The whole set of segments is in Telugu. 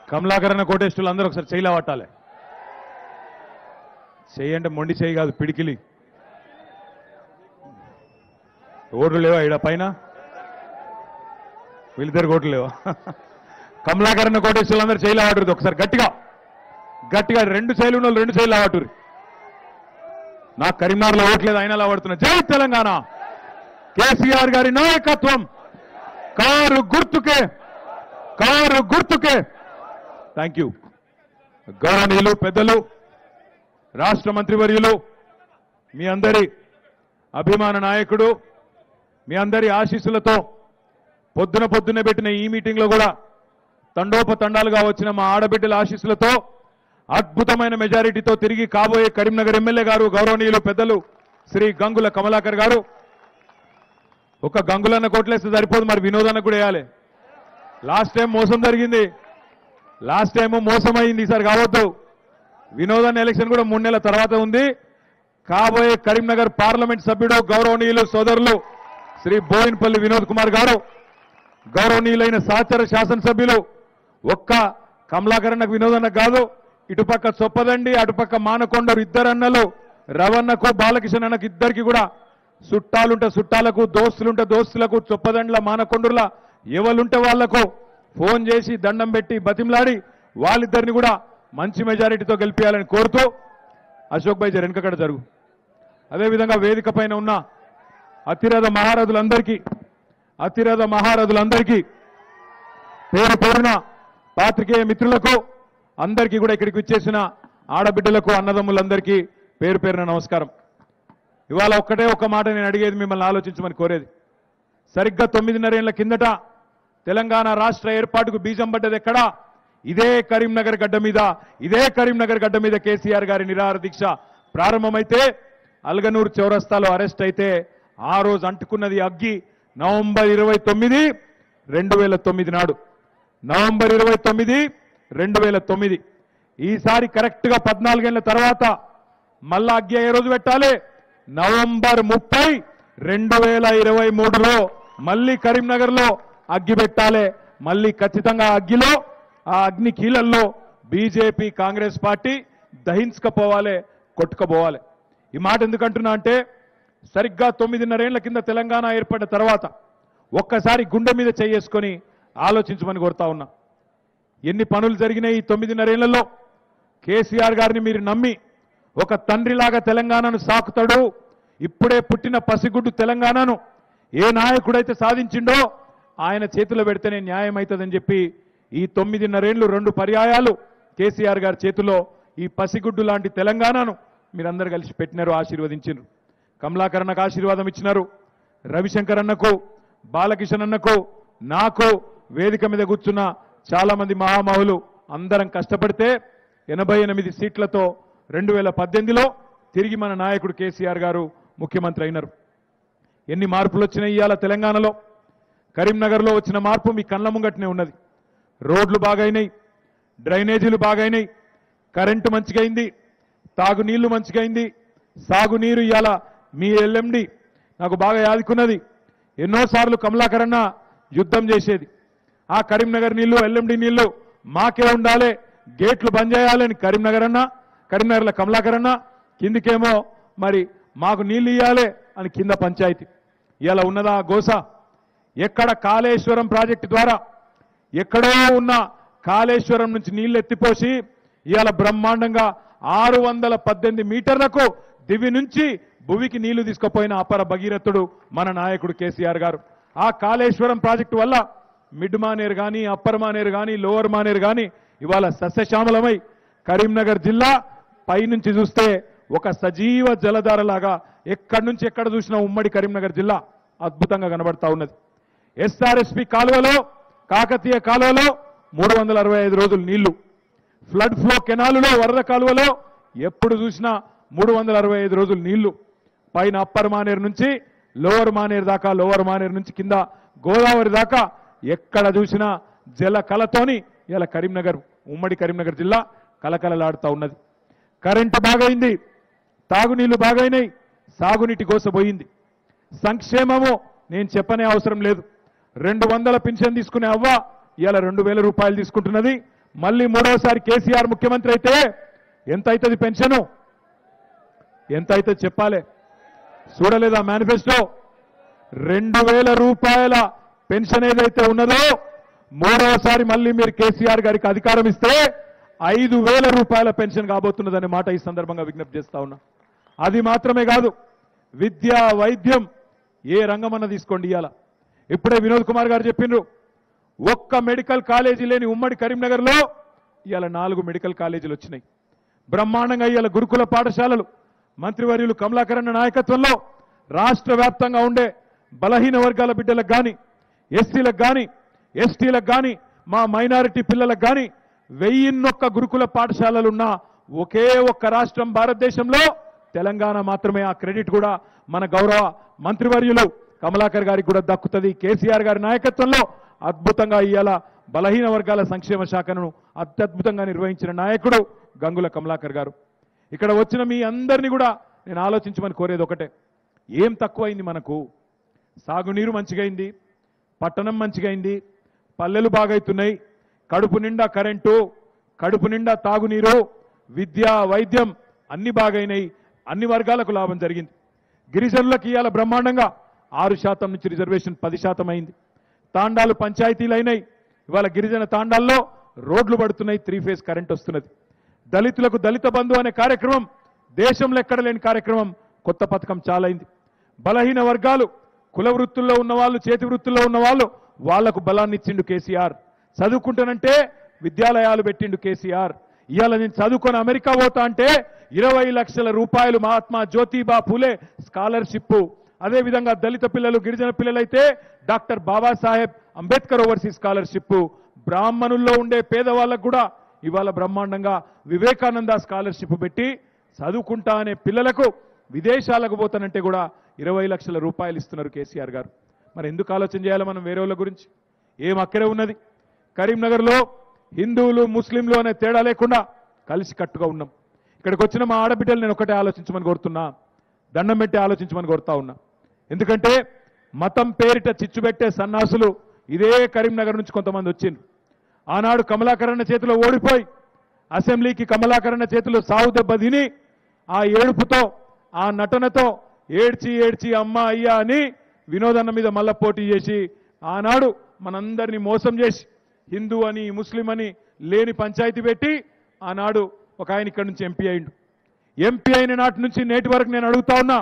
కమలాకరణ కోటేశ్వరులు అందరూ ఒకసారి చేయలా పట్టాలి చెయ్యి అంటే మొండి చెయ్యి కాదు పిడికిలి ఓట్లు లేవా ఈడ పైన వీళ్ళిద్దరు ఓట్లు లేవా కమలాకరణ కోటేశ్వరులు అందరూ చేయలా పట్టురు ఒకసారి గట్టిగా గట్టిగా రెండు శైలు ఉన్న వాళ్ళు రెండు శైలు పట్టురు నాకు కరీంనగర్లో ఓట్లేదు అయినా పడుతున్నా జై తెలంగాణ కేసీఆర్ గారి నాయకత్వం కారు గుర్తుకే కారు గుర్తుకే థ్యాంక్ యూ గౌరవనీయులు పెద్దలు రాష్ట్ర మంత్రివర్యులు మీ అందరి అభిమాన నాయకుడు మీ అందరి ఆశీస్సులతో పొద్దున పొద్దున్న పెట్టిన ఈ మీటింగ్లో కూడా తండోపతండాలుగా వచ్చిన మా ఆడబిడ్డల ఆశీస్సులతో అద్భుతమైన మెజారిటీతో తిరిగి కాబోయే కరీంనగర్ ఎమ్మెల్యే గారు గౌరవనీయులు పెద్దలు శ్రీ గంగుల కమలాకర్ గారు ఒక గంగులన్న కోట్లేస్తే సరిపోదు మరి వినోదన్న కూడా వేయాలి లాస్ట్ టైం మోసం జరిగింది లాస్ట్ టైం మోసం అయింది ఈసారి కావద్దు వినోదన్న ఎలక్షన్ కూడా మూడు నెలల తర్వాత ఉంది కాబోయే కరీంనగర్ పార్లమెంట్ సభ్యుడు గౌరవనీయులు సోదరులు శ్రీ బోయిన్పల్లి వినోద్ కుమార్ గారు గౌరవనీయులైన సహచర శాసనసభ్యులు ఒక్క కమలాకరణకు వినోదన్నకు కాదు ఇటుపక్క చొప్పదండి అటుపక్క మానకొండరు ఇద్దరన్నలు రవణకు బాలకిషన్ అన్నకు ఇద్దరికి కూడా చుట్టాలుంటే చుట్టాలకు దోస్తులుంటే దోస్తులకు చొప్పదండ్ల మానకొండరుల ఎవరుంటే వాళ్లకు ఫోన్ చేసి దండం పెట్టి బతిమలాడి వాళ్ళిద్దరిని కూడా మంచి మెజారిటీతో గెలిపించాలని కోరుతూ అశోక్ భాయ్ జర వెనుకక్కడ జరుగు అదేవిధంగా వేదిక పైన ఉన్న అతిరథ మహారథులందరికీ అతిరథ మహారథులందరికీ పేరు పేరున పాత్రికేయ మిత్రులకు అందరికీ కూడా ఇక్కడికి వచ్చేసిన ఆడబిడ్డలకు అన్నదమ్ములందరికీ పేరు పేరున నమస్కారం ఇవాళ ఒక్కటే ఒక్క మాట నేను అడిగేది మిమ్మల్ని ఆలోచించమని కోరేది సరిగ్గా తొమ్మిదిన్నరేళ్ల కిందట తెలంగాణ రాష్ట్ర ఏర్పాటుకు బీజం పడ్డది ఎక్కడా ఇదే కరీంనగర్ గడ్డ మీద ఇదే కరీంనగర్ గడ్డ మీద కేసీఆర్ గారి నిరాహార దీక్ష ప్రారంభమైతే అల్గనూరు చౌరస్తాలో అరెస్ట్ అయితే ఆ రోజు అంటుకున్నది అగ్గి నవంబర్ ఇరవై తొమ్మిది రెండు వేల తొమ్మిది నాడు నవంబర్ ఇరవై తొమ్మిది రెండు వేల తొమ్మిది ఈసారి కరెక్ట్ గా పద్నాలుగేళ్ల తర్వాత మళ్ళా అగ్గి ఏ రోజు పెట్టాలి నవంబర్ ముప్పై రెండు వేల ఇరవై మూడులో మళ్ళీ కరీంనగర్ లో అగ్గి పెట్టాలి మళ్ళీ ఖచ్చితంగా ఆ అగ్గిలో ఆ అగ్ని కీలల్లో బీజేపీ కాంగ్రెస్ పార్టీ దహించుకపోవాలి కొట్టుకుపోవాలి ఈ మాట ఎందుకంటున్నా అంటే సరిగ్గా తొమ్మిదిన్నరేళ్ల కింద తెలంగాణ ఏర్పడిన తర్వాత ఒక్కసారి గుండె మీద చేసుకొని ఆలోచించమని కోరుతా ఉన్నా ఎన్ని పనులు జరిగినాయి ఈ తొమ్మిదిన్నరేళ్లలో కేసీఆర్ గారిని మీరు నమ్మి ఒక తండ్రిలాగా తెలంగాణను సాకుతాడు ఇప్పుడే పుట్టిన పసిగుడ్డు తెలంగాణను ఏ నాయకుడైతే సాధించిండో ఆయన చేతిలో పెడితేనే న్యాయం అవుతుందని చెప్పి ఈ తొమ్మిదిన్నరేళ్లు రెండు పర్యాయాలు కేసీఆర్ గారి చేతిలో ఈ పసిగుడ్డు లాంటి తెలంగాణను మీరందరూ కలిసి పెట్టినారు ఆశీర్వదించారు కమలాకరణకు ఆశీర్వాదం ఇచ్చినారు రవిశంకర్ అన్నకు బాలకిషన్ అన్నకు నాకు వేదిక మీద కూర్చున్న చాలా మంది మహామహులు అందరం కష్టపడితే ఎనభై ఎనిమిది సీట్లతో రెండు వేల పద్దెనిమిదిలో తిరిగి మన నాయకుడు కేసీఆర్ గారు ముఖ్యమంత్రి అయినారు ఎన్ని మార్పులు వచ్చినాయి ఇవాళ తెలంగాణలో కరీంనగర్లో వచ్చిన మార్పు మీ కళ్ళ ముంగట్నే ఉన్నది రోడ్లు బాగైనాయి డ్రైనేజీలు బాగైనాయి కరెంటు మంచిగైంది తాగునీళ్లు మంచిగైంది సాగునీరు ఇవాళ మీ ఎల్ఎండి నాకు బాగా యాదుకున్నది ఎన్నోసార్లు కమలాకరణ యుద్ధం చేసేది ఆ కరీంనగర్ నీళ్లు ఎల్ఎండి నీళ్లు మాకే ఉండాలి గేట్లు బంద్ చేయాలని కరీంనగర్ అన్న కరీంనగర్లో కమలాకర్ అన్న కిందికేమో మరి మాకు నీళ్లు ఇవ్వాలి అని కింద పంచాయతీ ఇలా ఉన్నదా ఆ గోస ఎక్కడ కాళేశ్వరం ప్రాజెక్టు ద్వారా ఎక్కడో ఉన్న కాళేశ్వరం నుంచి నీళ్లు ఎత్తిపోసి ఇవాళ బ్రహ్మాండంగా ఆరు వందల పద్దెనిమిది మీటర్లకు దివి నుంచి భువికి నీళ్లు తీసుకుపోయిన అపర భగీరథుడు మన నాయకుడు కేసీఆర్ గారు ఆ కాళేశ్వరం ప్రాజెక్టు వల్ల మిడ్ మానేరు కానీ అప్పర్ మానేరు కానీ లోవర్ మానేరు కానీ ఇవాళ సస్యశ్యామలమై కరీంనగర్ జిల్లా పైనుంచి చూస్తే ఒక సజీవ జలధారలాగా ఎక్కడి నుంచి ఎక్కడ చూసినా ఉమ్మడి కరీంనగర్ జిల్లా అద్భుతంగా కనబడతా ఉన్నది ఎస్ఆర్ఎస్పి కాలువలో కాకతీయ కాలువలో మూడు వందల అరవై ఐదు రోజులు నీళ్లు ఫ్లడ్ ఫ్లో కెనాలులో వరద కాలువలో ఎప్పుడు చూసినా మూడు వందల అరవై ఐదు రోజులు నీళ్లు పైన అప్పర్ మానేరు నుంచి లోవర్ మానేరు దాకా లోవర్ మానేరు నుంచి కింద గోదావరి దాకా ఎక్కడ చూసినా జల కలతోని ఇలా కరీంనగర్ ఉమ్మడి కరీంనగర్ జిల్లా కలకలలాడుతూ ఉన్నది కరెంటు బాగైంది తాగునీళ్లు బాగైనాయి సాగునీటి కోసపోయింది సంక్షేమము నేను చెప్పనే అవసరం లేదు రెండు వందల పింఛన్ తీసుకునే అవ్వ ఇవాళ రెండు వేల రూపాయలు తీసుకుంటున్నది మళ్ళీ మూడోసారి కేసీఆర్ ముఖ్యమంత్రి అయితే ఎంత అవుతుంది పెన్షను ఎంత అవుతుంది చెప్పాలి చూడలేదా మేనిఫెస్టో రెండు వేల రూపాయల పెన్షన్ ఏదైతే ఉన్నదో మూడవసారి మళ్ళీ మీరు కేసీఆర్ గారికి అధికారం ఇస్తే ఐదు వేల రూపాయల పెన్షన్ కాబోతున్నదనే మాట ఈ సందర్భంగా విజ్ఞప్తి చేస్తా ఉన్నా అది మాత్రమే కాదు విద్య వైద్యం ఏ రంగమన్నా తీసుకోండి ఇవాళ ఇప్పుడే వినోద్ కుమార్ గారు చెప్పిండ్రు ఒక్క మెడికల్ కాలేజీ లేని ఉమ్మడి కరీంనగర్లో ఇవాళ నాలుగు మెడికల్ కాలేజీలు వచ్చినాయి బ్రహ్మాండంగా ఇవాళ గురుకుల పాఠశాలలు మంత్రివర్యులు కమలాకరణ నాయకత్వంలో రాష్ట్ర వ్యాప్తంగా ఉండే బలహీన వర్గాల బిడ్డలకు కానీ ఎస్సీలకు కానీ ఎస్టీలకు కానీ మా మైనారిటీ పిల్లలకు కానీ వెయ్యిన్నొక్క గురుకుల పాఠశాలలున్న ఒకే ఒక్క రాష్ట్రం భారతదేశంలో తెలంగాణ మాత్రమే ఆ క్రెడిట్ కూడా మన గౌరవ మంత్రివర్యులు కమలాకర్ గారికి కూడా దక్కుతుంది కేసీఆర్ గారి నాయకత్వంలో అద్భుతంగా ఇవాళ బలహీన వర్గాల సంక్షేమ శాఖను అత్యద్భుతంగా నిర్వహించిన నాయకుడు గంగుల కమలాకర్ గారు ఇక్కడ వచ్చిన మీ అందరినీ కూడా నేను ఆలోచించమని కోరేది ఒకటే ఏం తక్కువైంది మనకు సాగునీరు మంచిగైంది పట్టణం మంచిగైంది పల్లెలు బాగైతున్నాయి కడుపు నిండా కరెంటు కడుపు నిండా తాగునీరు విద్య వైద్యం అన్ని బాగైనాయి అన్ని వర్గాలకు లాభం జరిగింది గిరిజనులకు ఇవాళ బ్రహ్మాండంగా ఆరు శాతం నుంచి రిజర్వేషన్ పది శాతం అయింది తాండాలు పంచాయతీలు అయినాయి ఇవాళ గిరిజన తాండాల్లో రోడ్లు పడుతున్నాయి త్రీ ఫేజ్ కరెంట్ వస్తున్నది దళితులకు దళిత బంధు అనే కార్యక్రమం దేశంలో ఎక్కడ లేని కార్యక్రమం కొత్త పథకం చాలా అయింది బలహీన వర్గాలు కుల వృత్తుల్లో ఉన్న వాళ్ళు చేతి వృత్తుల్లో ఉన్న వాళ్ళు వాళ్లకు బలాన్ని ఇచ్చిండు కేసీఆర్ చదువుకుంటానంటే విద్యాలయాలు పెట్టిండు కేసీఆర్ ఇవాళ నేను చదువుకొని అమెరికా పోతా అంటే ఇరవై లక్షల రూపాయలు మహాత్మా జ్యోతిబా పూలే స్కాలర్షిప్ అదేవిధంగా దళిత పిల్లలు గిరిజన పిల్లలైతే doctor Babasaheb Ambedkar overseas scholarship బ్రాహ్మణుల్లో ఉండే పేదవాళ్ళకు కూడా ఇవాళ బ్రహ్మాండంగా వివేకానంద స్కాలర్షిప్ పెట్టి చదువుకుంటా అనే పిల్లలకు విదేశాలకు పోతానంటే కూడా ఇరవై లక్షల రూపాయలు ఇస్తున్నారు కేసీఆర్ గారు మరి ఎందుకు ఆలోచన చేయాలి మనం వేరే వాళ్ళ గురించి ఏం అక్కడే ఉన్నది కరీంనగర్లో హిందువులు ముస్లింలు అనే తేడా లేకుండా కలిసి కట్టుగా ఉన్నాం ఇక్కడికి వచ్చిన మా ఆడబిడ్డలు నేను ఒకటే ఆలోచించమని కోరుతున్నా దండం పెట్టి ఆలోచించమని కోరుతా ఉన్నా ఎందుకంటే మతం పేరిట చిచ్చు పెట్టే సన్నాసులు ఇదే కరీంనగర్ నుంచి కొంతమంది వచ్చిండ్రు ఆనాడు కమలాకరణ చేతిలో ఓడిపోయి అసెంబ్లీకి కమలాకరణ చేతిలో సావు దెబ్బ తిని ఆ ఏడుపుతో ఆ నటనతో ఏడ్చి ఏడ్చి అమ్మ అయ్యా అని వినోదన్న మీద మళ్ళా పోటీ చేసి ఆనాడు మనందరినీ మోసం చేసి హిందూ అని ముస్లిం అని లేని పంచాయతీ పెట్టి ఆనాడు ఒక ఆయన ఇక్కడి నుంచి ఎంపీ అయిండు ఎంపీ అయిన నాటి నుంచి నేటి వరకు నేను అడుగుతా ఉన్నా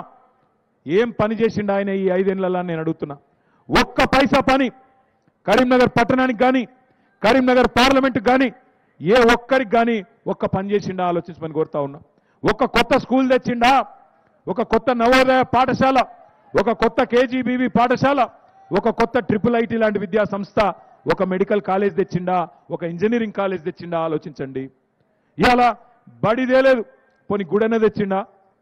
ఏం పని చేసిండు ఆయన ఈ ఐదేళ్లలో అని నేను అడుగుతున్నా ఒక్క పైసా పని కరీంనగర్ పట్టణానికి కానీ కరీంనగర్ పార్లమెంట్కి కానీ ఏ ఒక్కరికి కానీ ఒక్క పని చేసిండా ఆలోచించమని కోరుతా ఉన్నా ఒక కొత్త స్కూల్ తెచ్చిండా ఒక కొత్త నవోదయ పాఠశాల ఒక కొత్త కేజీబీవీ పాఠశాల ఒక కొత్త ట్రిపుల్ ఐటీ లాంటి విద్యా సంస్థ ఒక మెడికల్ కాలేజ్ తెచ్చిండా ఒక ఇంజనీరింగ్ కాలేజ్ తెచ్చిండా ఆలోచించండి ఇవాళ బడిదే లేదు పోనీ గుడనే తెచ్చిండా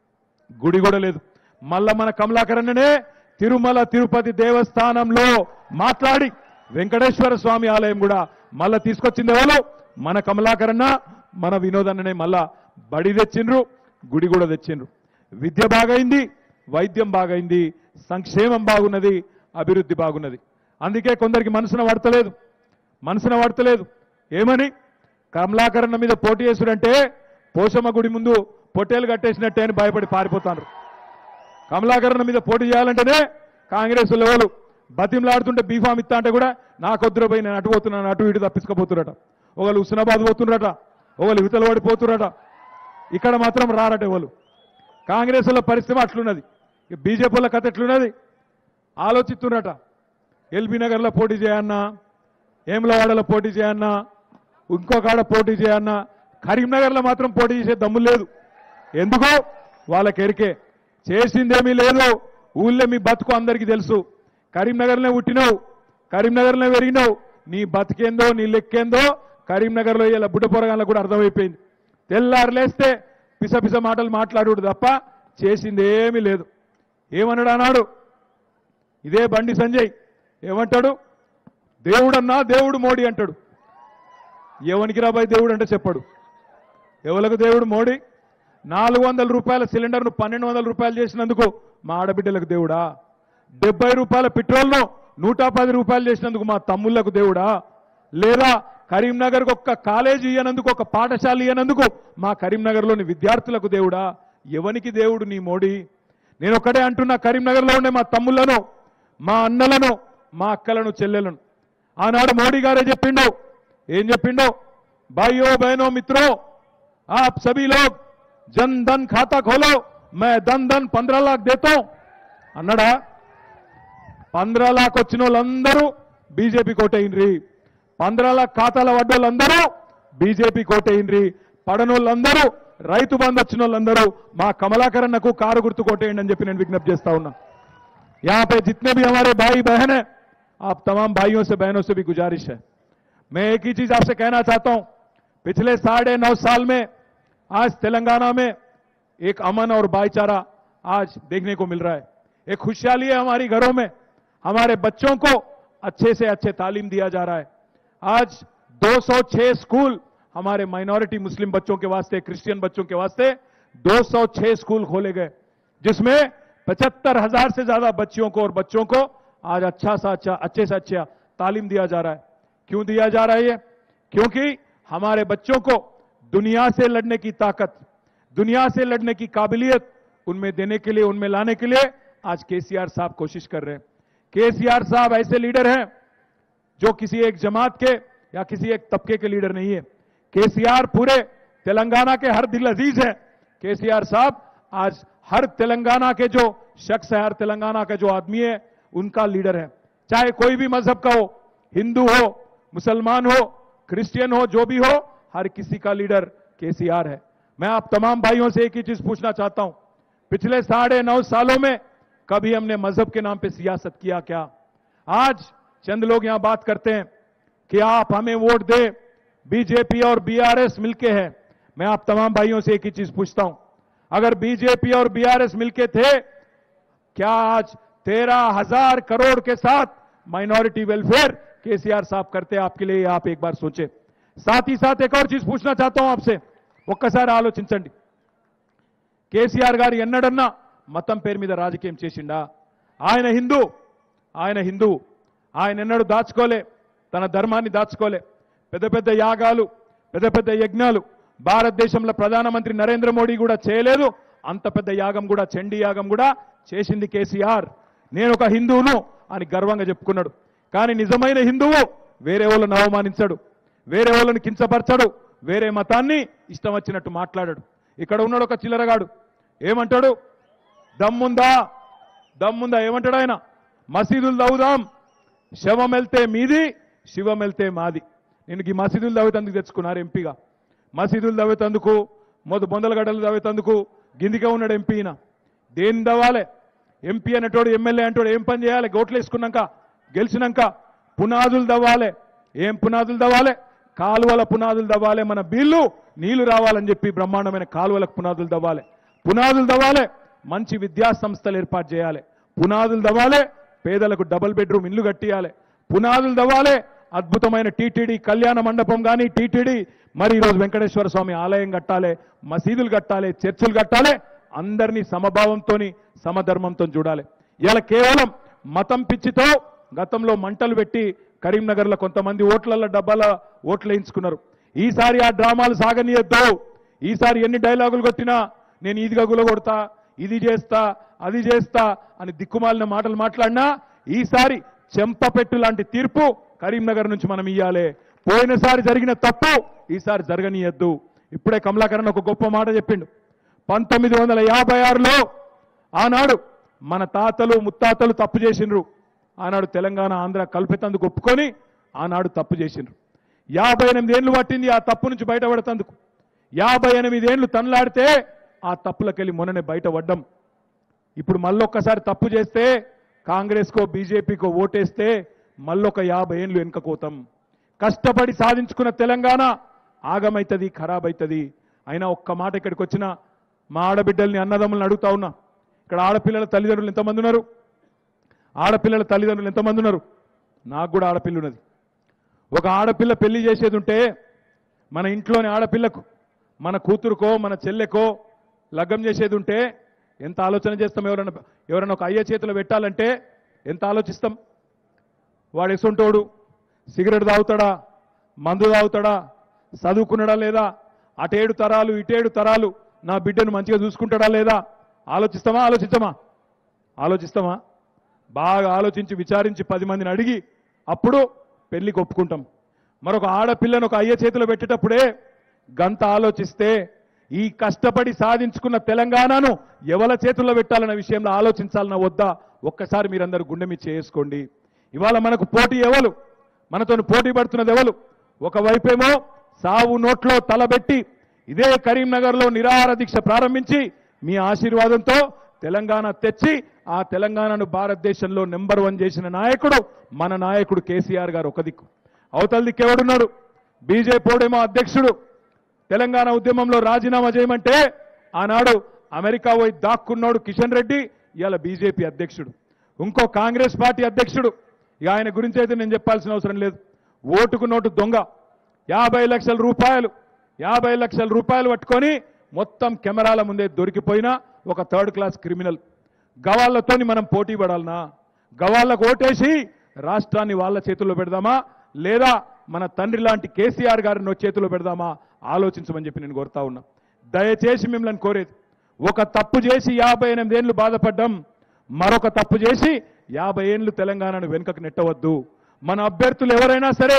గుడి కూడా లేదు మళ్ళా మన కమలాకరణనే తిరుమల తిరుపతి దేవస్థానంలో మాట్లాడి వెంకటేశ్వర స్వామి ఆలయం కూడా మళ్ళా తీసుకొచ్చింది ఎవరు మన కమలాకరణ మన వినోదన్ననే మళ్ళా బడి తెచ్చిండ్రు గుడి కూడా తెచ్చిండ్రు విద్య బాగైంది వైద్యం బాగైంది సంక్షేమం బాగున్నది అభివృద్ధి బాగున్నది అందుకే కొందరికి మనసున పడతలేదు మనసున పడతలేదు ఏమని కమలాకరణ మీద పోటీ చేసుడంటే పోషమ్మ గుడి ముందు పొట్టేలు కట్టేసినట్టే అని భయపడి పారిపోతారు కమలాకరణ మీద పోటీ చేయాలంటేనే కాంగ్రెస్ లెవెల్ బతిమలాడుతుంటే బీఫామ్ ఇస్తా అంటే కూడా నాకొద్దురు పోయి నేను అటు పోతున్నాను అటు ఇటు తప్పించుకోపోతురట ఒకళ్ళు హుస్నాబాద్ పోతున్నరట ఒకళ్ళు యువతలు పడిపోతురట ఇక్కడ మాత్రం రారట ఎవరు కాంగ్రెస్ పరిస్థితి అట్లున్నది బీజేపీల కథ ఎట్లున్నది ఆలోచిస్తున్నట ఎల్బీ నగర్లో పోటీ చేయన్నా ఏములవాడలో పోటీ చేయన్నా ఇంకో కాడ పోటీ చేయన్నా కరీంనగర్లో మాత్రం పోటీ చేసే దమ్ము లేదు ఎందుకో వాళ్ళకి ఎరికే చేసిందేమీ లేదు ఊళ్ళో మీ బతుకు అందరికీ తెలుసు కరీంనగర్లో పుట్టినావు కరీంనగర్లో పెరిగినావు నీ బతికేందో నీ లెక్కేందో కరీంనగర్లో ఇలా బుడ్డ పొరగాళ్ళకు కూడా అర్థమైపోయింది తెల్లారు లేస్తే పిస పిస మాటలు మాట్లాడు తప్ప చేసింది ఏమీ లేదు ఏమన్నాడు అన్నాడు ఇదే బండి సంజయ్ ఏమంటాడు దేవుడన్నా దేవుడు మోడీ అంటాడు ఎవనికి రాబాయ్ దేవుడు అంటే చెప్పాడు ఎవలకు దేవుడు మోడీ నాలుగు వందల రూపాయల సిలిండర్ను పన్నెండు వందల రూపాయలు చేసినందుకు మా ఆడబిడ్డలకు దేవుడా డెబ్బై రూపాయల పెట్రోల్ను నూట పది రూపాయలు చేసినందుకు మా తమ్ముళ్లకు దేవుడా లేదా కరీంనగర్కు ఒక్క కాలేజీ ఇయ్యనందుకు ఒక పాఠశాల ఇయ్యనందుకు మా కరీంనగర్లోని విద్యార్థులకు దేవుడా ఎవనికి దేవుడు నీ మోడీ నేను ఒక్కడే అంటున్నా కరీంనగర్లో ఉండే మా తమ్ముళ్లను మా అన్నలను మా అక్కలను చెల్లెలను ఆనాడు మోడీ గారే చెప్పిండు ఏం చెప్పిండు భాइयों बहनों मित्रों आप सभी लोग जन धन खाता खोलो मैं धन धन पंद्रह लाख देता हूं అన్నాడా పంద్రా లాక్ వచ్చిన వాళ్ళందరూ బీజేపీ కోటైండ్రి పంద్రా లాక్ ఖాతాల పడ్డోళ్ళందరూ బీజేపీ కోటైండ్రి పడనోళ్ళందరూ రైతు బంధు వచ్చిన వాళ్ళందరూ మా కమలాకరన్నకు కారు గుర్తు కోటేయండి అని చెప్పి నేను విజ్ఞప్తి చేస్తా ఉన్నా यहाँ पे जितने भी हमारे भाई बहन हैं आप तमाम भाइयों से बहनों से भी गुजारिश है मैं एक ही चीज आपसे कहना चाहता हूं पिछले साढ़े नौ साल में आज तेलंगाना में एक अमन और भाईचारा आज देखने को मिल रहा है एक खुशहाली है हमारी घरों में हमारे बच्चों को अच्छे से अच्छे तालीम दिया जा रहा है आज 206 स्कूल हमारे माइनॉरिटी मुस्लिम बच्चों के वास्ते क्रिश्चियन बच्चों के वास्ते 206 स्कूल खोले गए जिसमें पचहत्तर हजार से ज्यादा बच्चियों को और बच्चों को आज अच्छा सा अच्छा अच्छे से अच्छा तालीम दिया जा रहा है क्यों दिया जा रहा है ये क्योंकि हमारे बच्चों को दुनिया से लड़ने की ताकत दुनिया से लड़ने की काबिलियत उनमें देने के लिए उनमें लाने के लिए आज केसीआर साहब कोशिश कर रहे हैं केसीआर साहब ऐसे लीडर हैं जो किसी एक जमात के या किसी एक तबके के लीडर नहीं है केसीआर पूरे तेलंगाना के हर दिल अजीज है केसीआर साहब आज हर तेलंगाना के जो शख्स है हर तेलंगाना का जो आदमी है उनका लीडर है चाहे कोई भी मजहब का हो हिंदू हो मुसलमान हो क्रिश्चियन हो जो भी हो हर किसी का लीडर केसीआर है मैं आप तमाम भाइयों से एक ही चीज पूछना चाहता हूं पिछले साढ़े नौ सालों में कभी हमने मजहब के नाम पे सियासत किया क्या आज चंद लोग यहां बात करते हैं कि आप हमें वोट दे बीजेपी और बीआरएस मिलके हैं मैं आप तमाम भाइयों से एक ही चीज पूछता हूं अगर बीजेपी और बीआरएस मिलके थे क्या आज तेरह हजार करोड़ के साथ माइनॉरिटी वेलफेयर केसीआर साहब करते आपके लिए आप एक बार सोचे साथ ही साथ एक और चीज पूछना चाहता हूं आपसे ఒక్కసారి ఆలోచించండి కేసీఆర్ గారు ఎన్నడన్నా మతం పేరు మీద రాజకీయం చేసిండా ఆయన హిందూ ఆయన హిందూ ఆయన ఎన్నడూ దాచుకోలే తన ధర్మాన్ని దాచుకోలే పెద్ద పెద్ద యాగాలు పెద్ద పెద్ద యజ్ఞాలు భారతదేశంలో ప్రధానమంత్రి నరేంద్ర మోడీ కూడా చేయలేదు అంత పెద్ద యాగం కూడా చండీ యాగం కూడా చేసింది కేసీఆర్ నేను ఒక హిందువును అని గర్వంగా చెప్పుకున్నాడు కానీ నిజమైన హిందువు వేరే వాళ్ళని అవమానించడు వేరే వాళ్ళని కించపరచడు వేరే మతాన్ని ఇష్టం వచ్చినట్టు మాట్లాడాడు ఇక్కడ ఉన్నాడు ఒక చిల్లరగాడు ఏమంటాడు దమ్ముందా దమ్ముందా ఏమంటాడు ఆయన మసీదులు తవ్వుదాం శవం వెళ్తే మీది శివం వెళ్తే మాది నేను ఈ మసీదులు తవ్వేతందుకు తెచ్చుకున్నారు ఎంపీగా మసీదులు తవ్వేతందుకు మొదటి బొందలగడ్డలు తవ్వేతందుకు గిందిగా ఉన్నాడు ఎంపీ ఈయన దేని తవ్వాలి ఎంపీ అనేటోడు ఎమ్మెల్యే అంటోడు ఏం పని చేయాలి గోట్లు వేసుకున్నాక గెలిచినాక పునాదులు తవ్వాలి ఏం పునాదులు తవ్వాలి కాలువల పునాదులు తవ్వాలి మన బిల్లు నీళ్లు రావాలని చెప్పి బ్రహ్మాండమైన కాలువలకు పునాదులు తవ్వాలి పునాదులు తవ్వాలి మంచి విద్యా సంస్థలు ఏర్పాటు చేయాలి పునాదులు తవ్వాలి పేదలకు డబుల్ బెడ్రూమ్ ఇల్లు కట్టియాలి పునాదులు తవ్వాలి అద్భుతమైన టీటీడీ కళ్యాణ మండపం కానీ టీటీడీ మరి ఈరోజు వెంకటేశ్వర స్వామి ఆలయం కట్టాలి మసీదులు కట్టాలి చర్చిలు కట్టాలి అందరినీ సమభావంతోని సమధర్మంతో చూడాలి ఇలా కేవలం మతం పిచ్చితో గతంలో మంటలు పెట్టి కరీంనగర్లో కొంతమంది ఓట్లలో డబ్బాల ఓట్లు వేయించుకున్నారు ఈసారి ఆ డ్రామాలు సాగనీయద్దు ఈసారి ఎన్ని డైలాగులు కొట్టినా నేను ఈదిగా గులగొడతా ఇది చేస్తా అది చేస్తా అని దిక్కుమాలిన మాటలు మాట్లాడినా ఈసారి చెంపపెట్టు లాంటి తీర్పు కరీంనగర్ నుంచి మనం ఇయ్యాలి పోయినసారి జరిగిన తప్పు ఈసారి జరగనీయద్దు ఇప్పుడే కమలాకరణ్ ఒక గొప్ప మాట చెప్పిండు పంతొమ్మిది వందల యాభై ఆరులో ఆనాడు మన తాతలు ముత్తాతలు తప్పు చేసిండ్రు ఆనాడు తెలంగాణ ఆంధ్ర కల్పితందుకు ఒప్పుకొని ఆనాడు తప్పు చేసిండ్రు యాభై ఎనిమిది ఏళ్ళు పట్టింది ఆ తప్పు నుంచి బయటపడతందుకు యాభై ఎనిమిది ఏళ్ళు తనలాడితే ఆ తప్పులకెళ్ళి మొన్ననే బయటపడ్డం ఇప్పుడు మళ్ళొక్కసారి తప్పు చేస్తే కాంగ్రెస్కో బీజేపీకో ఓటేస్తే మళ్ళొక యాభై ఏళ్ళు వెనుకపోతాం కష్టపడి సాధించుకున్న తెలంగాణ ఆగమైతుంది ఖరాబ్ అవుతుంది అయినా ఒక్క మాట ఇక్కడికి వచ్చిన మా ఆడబిడ్డల్ని అన్నదమ్ములను అడుగుతా ఉన్నా ఇక్కడ ఆడపిల్లల తల్లిదండ్రులు ఎంతమంది ఉన్నారు ఆడపిల్లల తల్లిదండ్రులు ఎంతమంది ఉన్నారు నాకు కూడా ఆడపిల్ల ఉన్నది ఒక ఆడపిల్ల పెళ్లి చేసేది ఉంటే మన ఇంట్లోని ఆడపిల్లకు మన కూతురుకో మన చెల్లెకో లగ్గం చేసేది ఉంటే ఎంత ఆలోచన చేస్తాం ఎవరైనా ఎవరైనా ఒక అయ్య చేతిలో పెట్టాలంటే ఎంత ఆలోచిస్తాం వాడు ఎసుంటోడు సిగరెట్ తాగుతాడా మందు తాగుతాడా చదువుకున్నాడా లేదా అటేడు తరాలు ఇటేడు తరాలు నా బిడ్డను మంచిగా చూసుకుంటాడా లేదా ఆలోచిస్తామా ఆలోచించమా ఆలోచిస్తామా బాగా ఆలోచించి విచారించి పది మందిని అడిగి అప్పుడు పెళ్లికి ఒప్పుకుంటాం మరొక ఆడపిల్లను ఒక అయ్య చేతిలో పెట్టేటప్పుడే గంత ఆలోచిస్తే ఈ కష్టపడి సాధించుకున్న తెలంగాణను ఎవల చేతుల్లో పెట్టాలన్న విషయంలో ఆలోచించాలన్న వద్దా ఒక్కసారి మీరందరూ గుండె మీద చేసుకోండి ఇవాళ మనకు పోటీ ఎవరు మనతో పోటీ పడుతున్నది ఎవరు ఒకవైపేమో సావు నోట్లో తలబెట్టి ఇదే కరీంనగర్లో నిరాహార దీక్ష ప్రారంభించి మీ ఆశీర్వాదంతో తెలంగాణ తెచ్చి ఆ తెలంగాణను భారతదేశంలో నెంబర్ వన్ చేసిన నాయకుడు మన నాయకుడు కేసీఆర్ గారు ఒక దిక్కు అవతల దిక్కు ఎవడున్నాడు బీజేపీడేమో అధ్యక్షుడు తెలంగాణ ఉద్యమంలో రాజీనామా చేయమంటే ఆనాడు అమెరికా పోయి దాక్కున్నాడు కిషన్ రెడ్డి ఇవాళ బీజేపీ అధ్యక్షుడు ఇంకో కాంగ్రెస్ పార్టీ అధ్యక్షుడు ఇక ఆయన గురించి అయితే నేను చెప్పాల్సిన అవసరం లేదు ఓటుకు నోటు దొంగ యాభై లక్షల రూపాయలు యాభై లక్షల రూపాయలు పట్టుకొని మొత్తం కెమెరాల ముందే దొరికిపోయిన ఒక థర్డ్ క్లాస్ క్రిమినల్ గవాళ్లతోని మనం పోటీ పడాలనా గవాళ్ళకు ఓటేసి రాష్ట్రాన్ని వాళ్ళ చేతుల్లో పెడదామా లేదా మన తండ్రి లాంటి కేసీఆర్ గారిని చేతిలో పెడదామా ఆలోచించమని చెప్పి నేను కోరుతా ఉన్నా దయచేసి మిమ్మల్ని కోరేది ఒక తప్పు చేసి యాభై ఎనిమిది ఏళ్ళు బాధపడ్డం మరొక తప్పు చేసి యాభై ఏళ్ళు తెలంగాణను వెనుకకు నెట్టవద్దు మన అభ్యర్థులు ఎవరైనా సరే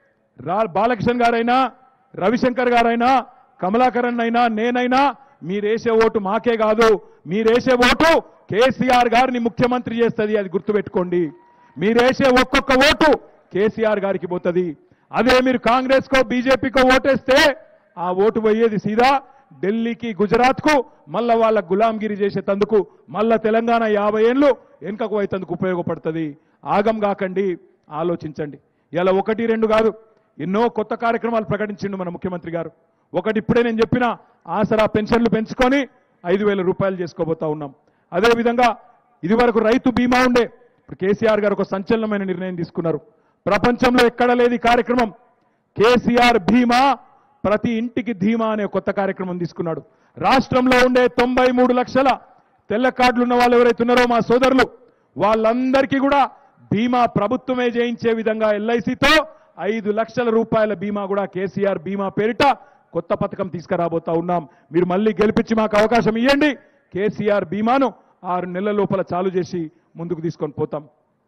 రా బాలకృష్ణ గారైనా రవిశంకర్ గారైనా కమలాకరణ్ అయినా నేనైనా మీరేసే ఓటు మాకే కాదు మీరేసే ఓటు కేసీఆర్ గారిని ముఖ్యమంత్రి చేస్తుంది అది గుర్తుపెట్టుకోండి మీరేసే ఒక్కొక్క ఓటు కేసీఆర్ గారికి పోతుంది అదే మీరు కాంగ్రెస్ కో బీజేపీకో ఓటేస్తే ఆ ఓటు పోయేది సీదా ఢిల్లీకి గుజరాత్ కు మళ్ళా వాళ్ళ గులాంగిరి చేసేటందుకు మళ్ళా తెలంగాణ యాభై ఏళ్ళు వెనుకకు పోయేందుకు ఉపయోగపడుతుంది ఆగం కాకండి ఆలోచించండి ఇలా ఒకటి రెండు కాదు ఎన్నో కొత్త కార్యక్రమాలు ప్రకటించిండు మన ముఖ్యమంత్రి గారు ఒకటి ఇప్పుడే నేను చెప్పిన ఆసరా పెన్షన్లు పెంచుకొని ఐదు వేల రూపాయలు చేసుకోబోతా ఉన్నాం అదేవిధంగా ఇదివరకు రైతు బీమా ఉండే ఇప్పుడు కేసీఆర్ గారు ఒక సంచలనమైన నిర్ణయం తీసుకున్నారు ప్రపంచంలో ఎక్కడ లేదు ఈ కార్యక్రమం కేసీఆర్ భీమా ప్రతి ఇంటికి ధీమా అనే కొత్త కార్యక్రమం తీసుకున్నాడు రాష్ట్రంలో ఉండే తొంభై మూడు లక్షల తెల్ల కార్డులు ఉన్న వాళ్ళు ఎవరైతే ఉన్నారో మా సోదరులు వాళ్ళందరికీ కూడా బీమా ప్రభుత్వమే చేయించే విధంగా ఎల్ఐసితో ఐదు లక్షల రూపాయల బీమా కూడా కేసీఆర్ బీమా పేరిట కొత్త పథకం తీసుకురాబోతా ఉన్నాం మీరు మళ్ళీ గెలిపించి మాకు అవకాశం ఇవ్వండి కేసీఆర్ బీమాను ఆరు నెలల లోపల చాలు చేసి ముందుకు తీసుకొని పోతాం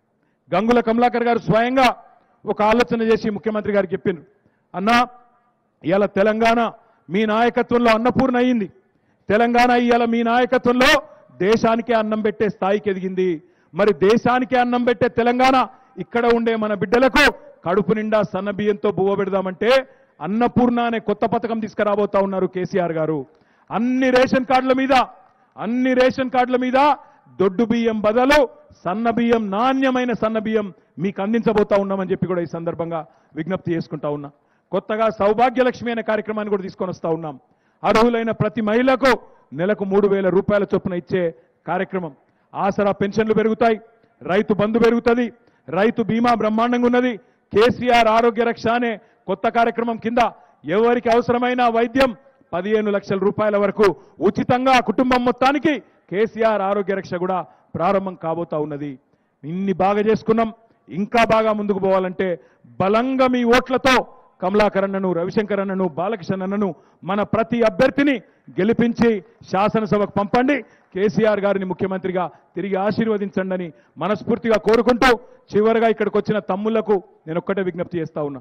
గంగుల కమలాకర్ గారు స్వయంగా ఒక ఆలోచన చేసి ముఖ్యమంత్రి గారికి చెప్పిండ్రు అన్నా ఇవాళ తెలంగాణ మీ నాయకత్వంలో అన్నపూర్ణ అయ్యింది తెలంగాణ ఇవాళ మీ నాయకత్వంలో దేశానికే అన్నం పెట్టే స్థాయికి ఎదిగింది మరి దేశానికే అన్నం పెట్టే తెలంగాణ ఇక్కడ ఉండే మన బిడ్డలకు కడుపు నిండా సన్న బియ్యంతో బువ్వ పెడదామంటే అన్నపూర్ణ అనే కొత్త పథకం తీసుకురాబోతా ఉన్నారు కేసీఆర్ గారు అన్ని రేషన్ కార్డుల మీద అన్ని రేషన్ కార్డుల మీద దొడ్డు బియ్యం బదులు సన్న బియ్యం నాణ్యమైన సన్న బియ్యం మీకు అందించబోతా ఉన్నామని చెప్పి కూడా ఈ సందర్భంగా విజ్ఞప్తి చేసుకుంటా ఉన్నా కొత్తగా సౌభాగ్యలక్ష్మి అనే కార్యక్రమాన్ని కూడా తీసుకొని వస్తా ఉన్నాం అర్హులైన ప్రతి మహిళకు నెలకు మూడు వేల రూపాయల చొప్పున ఇచ్చే కార్యక్రమం ఆసరా పెన్షన్లు పెరుగుతాయి రైతు బంధు పెరుగుతుంది రైతు బీమా బ్రహ్మాండంగా ఉన్నది కేసీఆర్ ఆరోగ్య రక్ష అనే కొత్త కార్యక్రమం కింద ఎవరికి అవసరమైన వైద్యం పదిహేను లక్షల రూపాయల వరకు ఉచితంగా ఆ కుటుంబం మొత్తానికి కేసీఆర్ ఆరోగ్య రక్ష కూడా ప్రారంభం కాబోతా ఉన్నది ఇన్ని బాగా చేసుకున్నాం ఇంకా బాగా ముందుకు పోవాలంటే బలంగా మీ ఓట్లతో కమలాకర్ అన్నను రవిశంకర్ అన్నను బాలకృష్ణ అన్నను మన ప్రతి అభ్యర్థిని గెలిపించి శాసనసభకు పంపండి కేసీఆర్ గారిని ముఖ్యమంత్రిగా తిరిగి ఆశీర్వదించండి అని మనస్ఫూర్తిగా కోరుకుంటూ చివరిగా ఇక్కడికి వచ్చిన తమ్ముళ్లకు నేను ఒక్కటే విజ్ఞప్తి చేస్తా ఉన్నా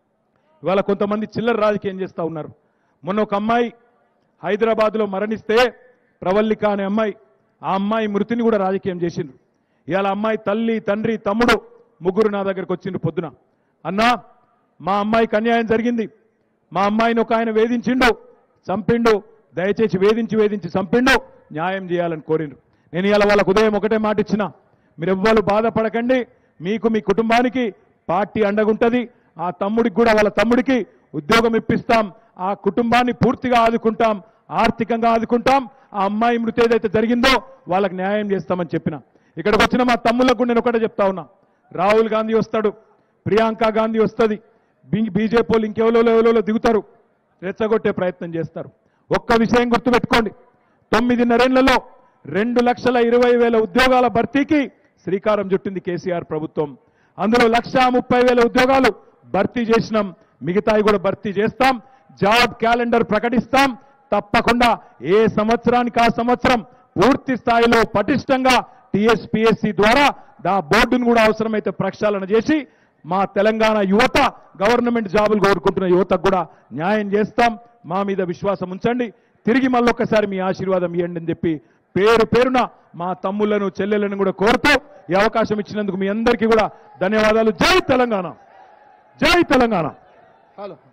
ఇవాళ కొంతమంది చిల్లర రాజకీయం చేస్తా ఉన్నారు మొన్న ఒక అమ్మాయి హైదరాబాద్లో మరణిస్తే ప్రవల్లిక అనే అమ్మాయి ఆ అమ్మాయి మృతిని కూడా రాజకీయం చేసిండ్రు ఇవాళ అమ్మాయి తల్లి తండ్రి తమ్ముడు ముగ్గురు నా దగ్గరకు వచ్చిండ్రు పొద్దున అన్నా మా అమ్మాయికి అన్యాయం జరిగింది మా అమ్మాయిని ఒక ఆయన వేధించిండు చంపిండు దయచేసి వేధించి వేధించి చంపిండు న్యాయం చేయాలని కోరిండ్రు నేను ఇవాళ వాళ్ళకు ఉదయం ఒకటే మాట ఇచ్చిన మీరెవ్వరు బాధపడకండి మీకు మీ కుటుంబానికి పార్టీ అండగుంటది ఆ తమ్ముడికి కూడా వాళ్ళ తమ్ముడికి ఉద్యోగం ఇప్పిస్తాం ఆ కుటుంబాన్ని పూర్తిగా ఆదుకుంటాం ఆర్థికంగా ఆదుకుంటాం ఆ అమ్మాయి మృతి ఏదైతే జరిగిందో వాళ్ళకి న్యాయం చేస్తామని చెప్పిన ఇక్కడికి వచ్చిన మా తమ్ముళ్ళకు కూడా నేను ఒకటే చెప్తా ఉన్నా రాహుల్ గాంధీ వస్తాడు ప్రియాంక గాంధీ వస్తుంది బీజేపీ వాళ్ళు ఇంకెవలో ఎవలో దిగుతారు రెచ్చగొట్టే ప్రయత్నం చేస్తారు ఒక్క విషయం గుర్తుపెట్టుకోండి తొమ్మిదిన్నరేళ్లలో రెండు లక్షల ఇరవై వేల ఉద్యోగాల భర్తీకి శ్రీకారం చుట్టింది కేసీఆర్ ప్రభుత్వం అందులో లక్ష ముప్పై వేల ఉద్యోగాలు భర్తీ చేసినాం మిగతాయి కూడా భర్తీ చేస్తాం జాబ్ క్యాలెండర్ ప్రకటిస్తాం తప్పకుండా ఏ సంవత్సరానికి ఆ సంవత్సరం పూర్తి స్థాయిలో పటిష్టంగా టీఎస్పీఎస్సీ ద్వారా దా బోర్డును కూడా అవసరమైతే ప్రక్షాళన చేసి మా తెలంగాణ యువత గవర్నమెంట్ జాబులు కోరుకుంటున్న యువతకు కూడా న్యాయం చేస్తాం మా మీద విశ్వాసం ఉంచండి తిరిగి మళ్ళొక్కసారి మీ ఆశీర్వాదం ఇవ్వండి అని చెప్పి పేరు పేరున మా తమ్ముళ్లను చెల్లెలను కూడా కోరుతూ ఈ అవకాశం ఇచ్చినందుకు మీ అందరికీ కూడా ధన్యవాదాలు జై తెలంగాణ జై తెలంగాణ హలో